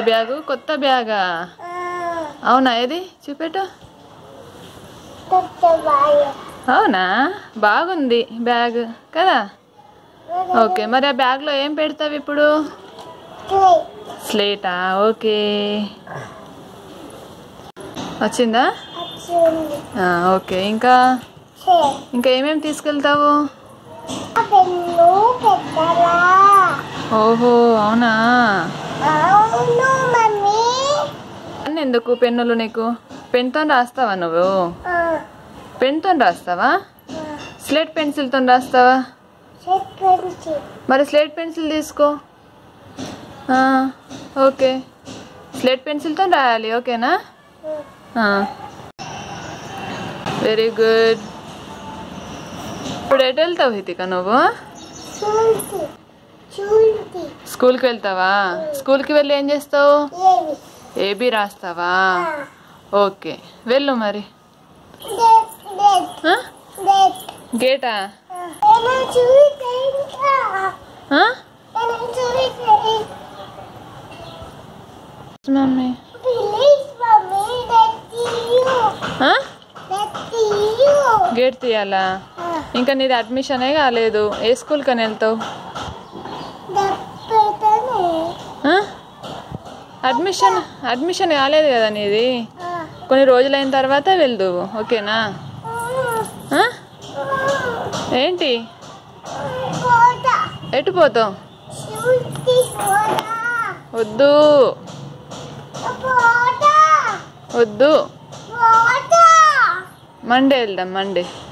Bag కొత్త బ్యాగా అవునా ఏది చూపెట్టు అవునా బాగుంది బ్యాగ్ కదా ఓకే మరి ఆ బ్యాగ్లో ఏం పెడతావు ఇప్పుడు స్లేటా ఓకే వచ్చిందా ఆ, ఓకే ఇంకా ఇంకా ఏమేమి తీసుకెళ్తావు పెన్ను పెట్టరా ఓహో అవునా అవును మమ్మీ అన్ని ఎందుకు పెన్నులు నీకు పెన్తో రాస్తావా నువ్వు పెన్తో రాస్తావా స్లేట్ పెన్సిల్తో రాస్తావా చెప్పండి మరి స్లేట్ పెన్సిల్ తీసుకో ఆ, ఓకే స్లేట్ పెన్సిల్తో రాయాలి ఓకేనా వెరీ గుడ్ ఇప్పుడు ఎటు వెళ్తావు హితిక నువ్వు చూసి చూసి స్కూల్కి వెళ్తావా స్కూల్కి వెళ్ళి ఏం చేస్తావు ఏవి ఏబీ రాస్తావా ఓకే వెళ్ళు మరి డెట్ డెట్ ఆ? డెట్ గేటా నేను చూసి ఇంకా ఆ? నేను చూసి మమ్మీ ప్లీజ్ మమ్మీ డెట్ యూ ఆ? డెట్ యూ గేట్ తీయాలా ఇంకా నీది అడ్మిషనే కాలేదు ఏ స్కూల్కి అని వెళ్తావు దప్పతనే ఆ? అడ్మిషన్ అడ్మిషన్ కాలేదు కదా నీది కొన్ని రోజులైన తర్వాత వెళ్దువు ఓకేనా ఆ? ఏంటి కోట ఎటు పోతావు చూసి కోట వద్దు కోట వద్దు కోట మండే వెళ్దాం మండే